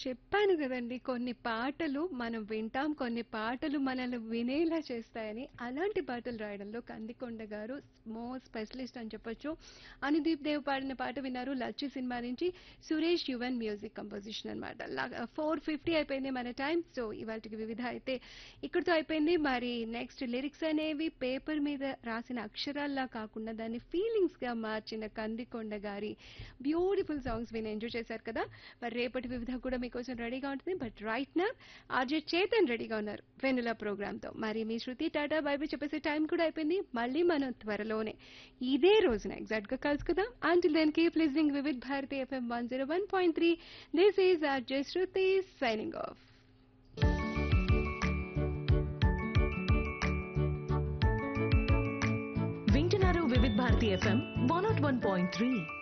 చెప్పాను కదండి కొన్ని పాటలు మనం వింటాం కొన్ని పాటలు మనల్ని వినేలా చేస్తాయని అలాంటి పాటలు రాయడంలో కందికొండ గారు మోస్ట్ స్పెషలిస్ట్ అని చెప్పొచ్చు అనుదీప్ దేవ్ పాడిన పాట విన్నారు లచ్చి సినిమా నుంచి సురేష్ యువన్ మ్యూజిక్ కంపోజిషన్ అనమాట ఫోర్ ఫిఫ్టీ అయిపోయింది మన టైం సో ఇవాళకి వివిధ అయితే ఇక్కడితో అయిపోయింది మరి నెక్స్ట్ లిరిక్స్ అనేవి పేపర్ మీద రాసిన అక్షరాల్లా కాకుండా దాన్ని ఫీలింగ్స్ గా మార్చిన కందికొండ గారి బ్యూటిఫుల్ సాంగ్స్ విని ఎంజాయ్ చేశారు కదా మరి రేపటి వివిధ కూడా మీకోసం రెడీగా ఉంటుంది బట్ రైట్ నా ఆర్జే చేతన్ రెడీగా ఉన్నారు వెనుల ప్రోగ్రామ్ తో మరి మీ శృతి టాటా బైబిల్ చెప్పేసే టైం కూడా అయిపోయింది మళ్ళీ మనం త్వరలోనే ఇదే రోజున ఎగ్జాక్ట్ గా కలుసుకుందాం until then keep listening Vividh Bharati FM one zero one point three this is RJ Shruti signing off వింటున్నారు Vividh Bharati FM one nought one point three